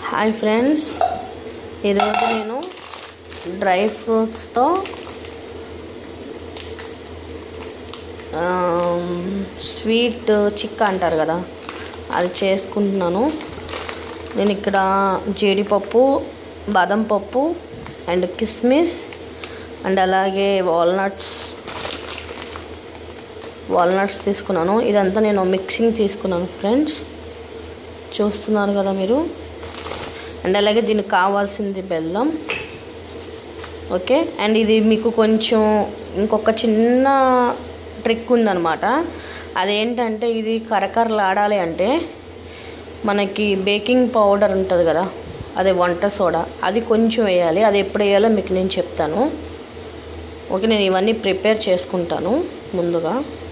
hi friends ఈరోజు నేను dry ఫ్రూట్స్తో sweet చిక్క అంటారు కదా అది చేసుకుంటున్నాను నేను ఇక్కడ జీడిపప్పు బాదం పప్పు అండ్ కిస్మిస్ అండ్ అలాగే వాల్నట్స్ వాల్నట్స్ తీసుకున్నాను ఇదంతా నేను మిక్సింగ్ తీసుకున్నాను ఫ్రెండ్స్ చూస్తున్నారు కదా మీరు అండ్ అలాగే దీనికి కావాల్సింది బెల్లం ఓకే అండ్ ఇది మీకు కొంచెం ఇంకొక చిన్న ట్రిక్ ఉందన్నమాట అదేంటంటే ఇది కరకరలాడాలి అంటే మనకి బేకింగ్ పౌడర్ ఉంటుంది కదా అదే వంట సోడా అది కొంచెం వేయాలి అది ఎప్పుడు వేయాలో మీకు నేను చెప్తాను ఓకే నేను ఇవన్నీ ప్రిపేర్ చేసుకుంటాను ముందుగా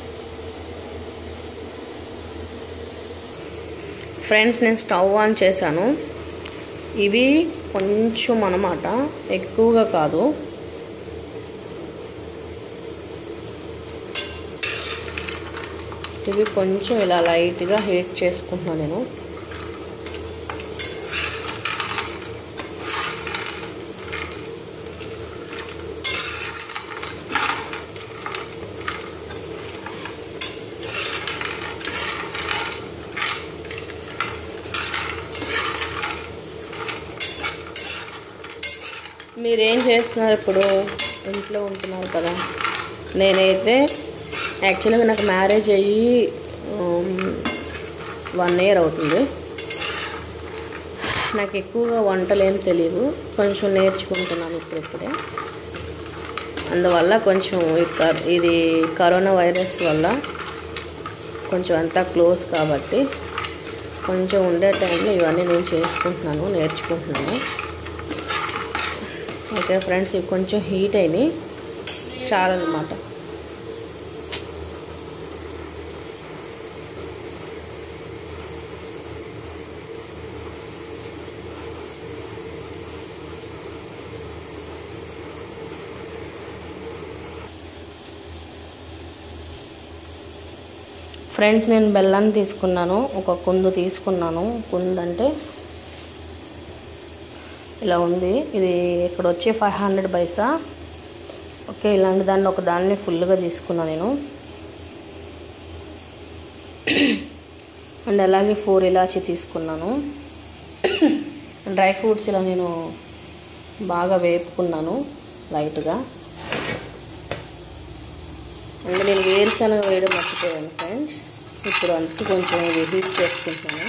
ఫ్రెండ్స్ నేను స్టవ్ ఆన్ చేశాను ఇవి కొంచెం అన్నమాట ఎక్కువగా కాదు ఇవి కొంచెం ఇలా లైట్గా హీట్ చేసుకుంటున్నాను నేను మీరేం చేస్తున్నారు ఇప్పుడు ఇంట్లో ఉంటున్నారు కదా నేనైతే యాక్చువల్గా నాకు మ్యారేజ్ అయ్యి వన్ ఇయర్ అవుతుంది నాకు ఎక్కువగా వంటలు ఏం తెలియదు కొంచెం నేర్చుకుంటున్నాను ఇప్పుడిప్పుడే అందువల్ల కొంచెం ఇది కరోనా వైరస్ వల్ల కొంచెం అంతా క్లోజ్ కాబట్టి కొంచెం ఉండే టైంలో ఇవన్నీ నేను చేసుకుంటున్నాను నేర్చుకుంటున్నాను ఓకే ఫ్రెండ్స్ ఇవి కొంచెం హీట్ అయినాయి చాలన్నమాట ఫ్రెండ్స్ నేను బెల్లాన్ని తీసుకున్నాను ఒక కుందు తీసుకున్నాను కుందు అంటే ఇలా ఉంది ఇది ఇక్కడ వచ్చి ఫైవ్ హండ్రెడ్ పైసా ఓకే ఇలాంటి దాన్ని ఒక దాన్ని ఫుల్గా తీసుకున్నా నేను అండ్ అలాగే ఫోర్ ఇలాచి తీసుకున్నాను డ్రై ఫ్రూట్స్ ఇలా నేను బాగా వేపుకున్నాను లైట్గా అండ్ నేను వేరుశనగ వేయడం మర్చిపోయాను ఫ్రెండ్స్ ఇప్పుడు అంతా కొంచెం ఇది హీట్ చేసుకుంటున్నాను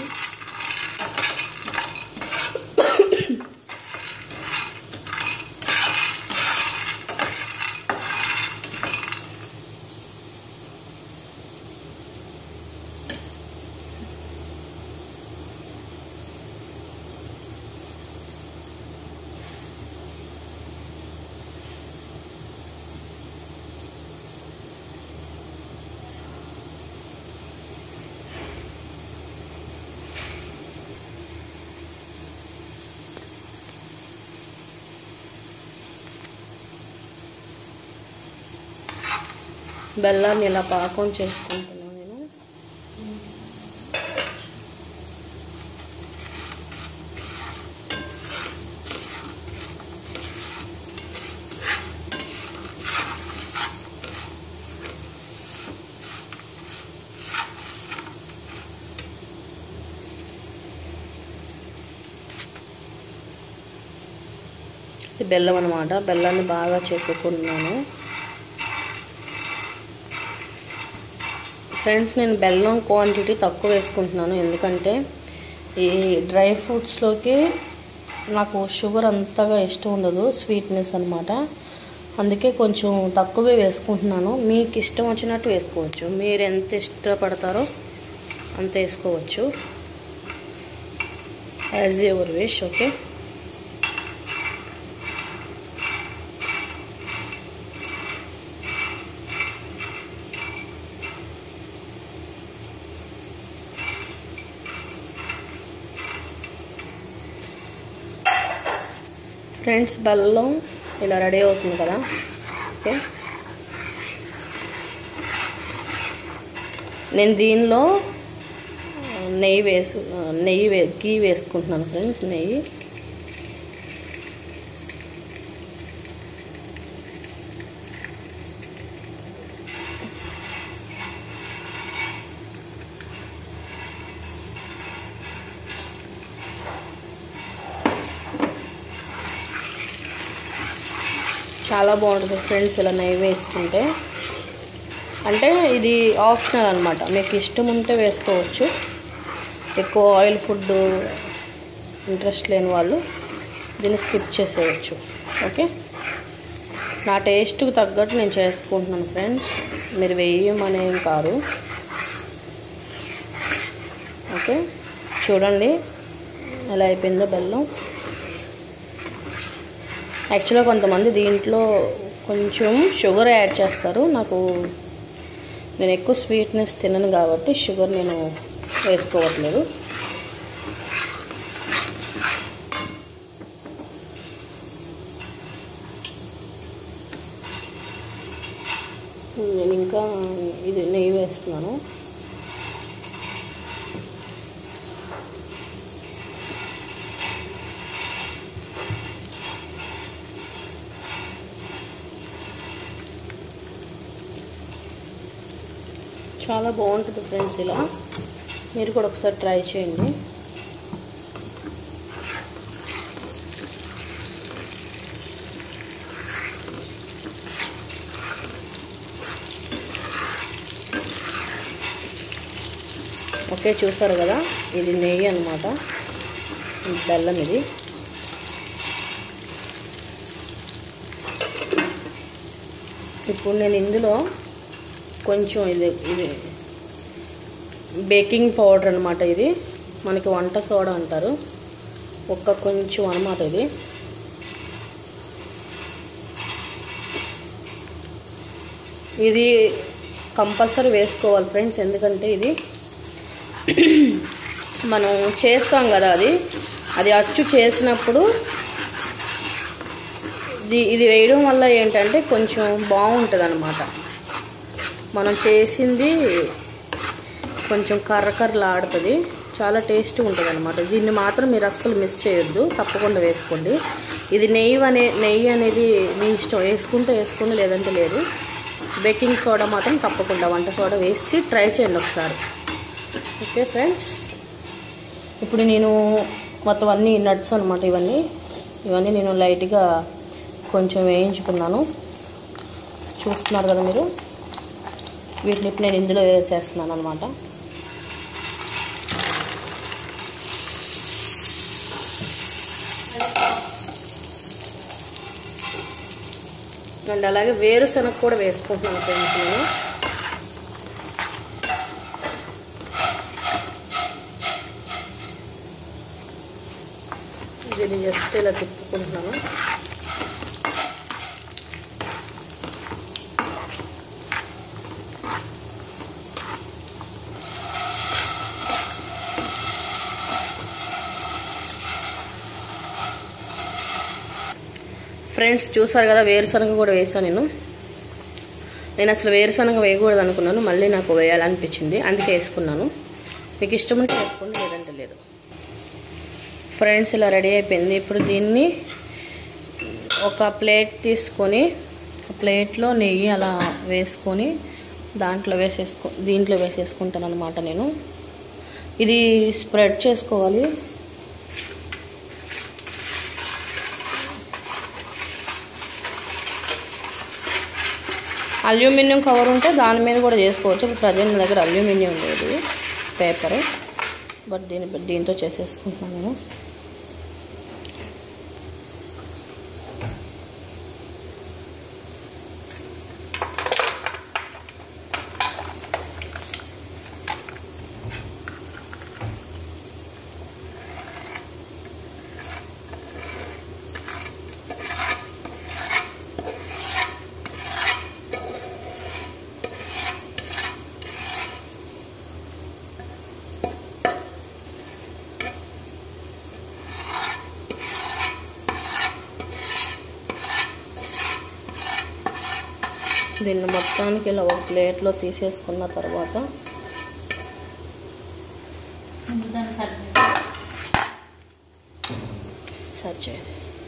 బెల్లాన్ని ఇలా పాకం చేసుకుంటున్నాను నేను ఇది బెల్లం అనమాట బెల్లాన్ని బాగా చెక్కుకున్నాను ఫ్రెండ్స్ నేను బెల్లం క్వాంటిటీ తక్కువ వేసుకుంటున్నాను ఎందుకంటే ఈ డ్రై ఫ్రూట్స్లోకి నాకు షుగర్ అంతగా ఇష్టం ఉండదు స్వీట్నెస్ అనమాట అందుకే కొంచెం తక్కువే వేసుకుంటున్నాను మీకు ఇష్టం వచ్చినట్టు వేసుకోవచ్చు మీరు ఎంత ఇష్టపడతారో అంత వేసుకోవచ్చు as your wish okay friends బెల్లం ఇలా రెడీ అవుతుంది కదా ఓకే నేను దీనిలో నెయ్యి వేసు ఆ, నెయ్యి వే గీ వేసుకుంటున్నాను ఫ్రెండ్స్ నెయ్యి చాలా బాగుంటుంది ఫ్రెండ్స్ ఇలా నెయ్యి వేసుకుంటే అంటే ఇది ఆప్షనల్ అనమాట మీకు ఇష్టం ఉంటే వేసుకోవచ్చు ఎక్కువ ఆయిల్ ఫుడ్ ఇంట్రెస్ట్ లేని వాళ్ళు దీన్ని స్కిప్ చేసేయచ్చు ఓకే నా టేస్ట్కి తగ్గట్టు నేను చేసుకుంటున్నాను ఫ్రెండ్స్ మీరు వేయమనేం కాదు ఓకే చూడండి ఎలా అయిపోయిందో బెల్లం యాక్చువల్గా కొంతమంది దీంట్లో కొంచెం షుగర్ యాడ్ చేస్తారు నాకు నేను ఎక్కువ స్వీట్నెస్ తినను కాబట్టి షుగర్ నేను వేసుకోవట్లేదు నేను ఇంకా ఇది నెయ్యి వేస్తున్నాను చాలా బాగుంటుంది ఫ్రెండ్స్ ఇలా మీరు కూడా ఒకసారి ట్రై చేయండి ఓకే చూస్తారు కదా ఇది నెయ్యి అనమాట బెల్లం ఇది ఇప్పుడు నేను ఇందులో కొంచెం ఇది ఇది బేకింగ్ పౌడర్ అనమాట ఇది మనకి వంట సోడా అంటారు ఒక్క కొంచెం అనమాట ఇది ఇది కంపల్సరీ వేసుకోవాలి ఫ్రెండ్స్ ఎందుకంటే ఇది మనం చేస్తాం కదా అది అది అచ్చు చేసినప్పుడు ఇది ఇది వేయడం వల్ల ఏంటంటే కొంచెం బాగుంటుంది అనమాట మనం చేసింది కొంచెం కర్ర కర్రలాడుతుంది చాలా టేస్ట్ ఉంటుంది అనమాట దీన్ని మాత్రం మీరు అస్సలు మిస్ చేయొద్దు తప్పకుండా వేసుకోండి ఇది నెయ్యి అనే నెయ్యి అనేది మీ ఇష్టం వేసుకుంటే వేసుకోండి లేదంటే లేదు బేకింగ్ సోడా మాత్రం తప్పకుండా వంట సోడా వేసి ట్రై చేయండి ఒకసారి ఓకే ఫ్రెండ్స్ ఇప్పుడు నేను మొత్తం అన్ని నట్స్ అనమాట ఇవన్నీ ఇవన్నీ నేను లైట్గా కొంచెం వేయించుకున్నాను చూస్తున్నారు కదా మీరు వీటిని ఇప్పుడు నేను ఇందులో వేసేస్తున్నాను అనమాట అండ్ అలాగే వేరుశనగ కూడా వేసుకుంటున్నాను ఫ్రెండ్స్ నేను దీన్ని జస్ట్ ఇలా తిప్పుకుంటున్నాను ఫ్రెండ్స్ చూసారు కదా వేరుశనగ కూడా వేసాను నేను నేను అసలు వేరుశనగ వేయకూడదు అనుకున్నాను మళ్ళీ నాకు వేయాలనిపించింది అందుకే వేసుకున్నాను మీకు ఇష్టం ఉంటే వేసుకోండి లేదంటే లేదు ఫ్రెండ్స్ ఇలా రెడీ అయిపోయింది ఇప్పుడు దీన్ని ఒక ప్లేట్ తీసుకొని ప్లేట్లో నెయ్యి అలా వేసుకొని దాంట్లో వేసేసుకో దీంట్లో వేసేసుకుంటాను అనమాట నేను ఇది స్ప్రెడ్ చేసుకోవాలి అల్యూమినియం కవర్ ఉంటే దాని మీద కూడా చేసుకోవచ్చు ఇప్పుడు ప్రజెంట్ నా దగ్గర అల్యూమినియం లేదు పేపర్ బట్ దీని దీంతో చేసేసుకుంటున్నాను నేను దీన్ని మొత్తానికి ఇలా ఒక ప్లేట్లో తీసేసుకున్న తర్వాత సరే సర్చ్ చేయండి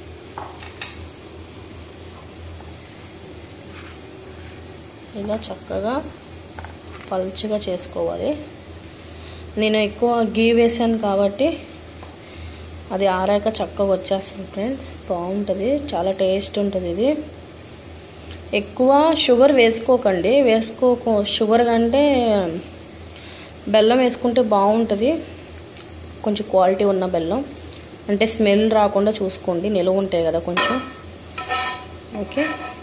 ఇలా చక్కగా పల్చగా చేసుకోవాలి నేను ఎక్కువ గీ వేసాను కాబట్టి అది ఆరాక చక్కగా వచ్చేస్తుంది ఫ్రెండ్స్ బాగుంటుంది చాలా టేస్ట్ ఉంటుంది ఇది ఎక్కువ షుగర్ వేసుకోకండి వేసుకో షుగర్ కంటే బెల్లం వేసుకుంటే బాగుంటుంది కొంచెం క్వాలిటీ ఉన్న బెల్లం అంటే స్మెల్ రాకుండా చూసుకోండి నిలువ ఉంటాయి కదా కొంచెం ఓకే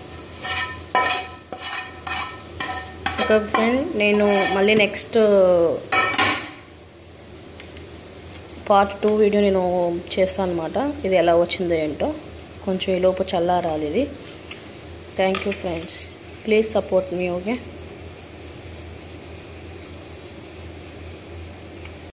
ఒక ఫ్రెండ్ నేను మళ్ళీ నెక్స్ట్ పార్ట్ టూ వీడియో నేను చేస్తాను అనమాట ఇది ఎలా వచ్చిందో ఏంటో కొంచెం ఈ లోపు చల్లారాలి ఇది thank you friends please support మీ ఓకే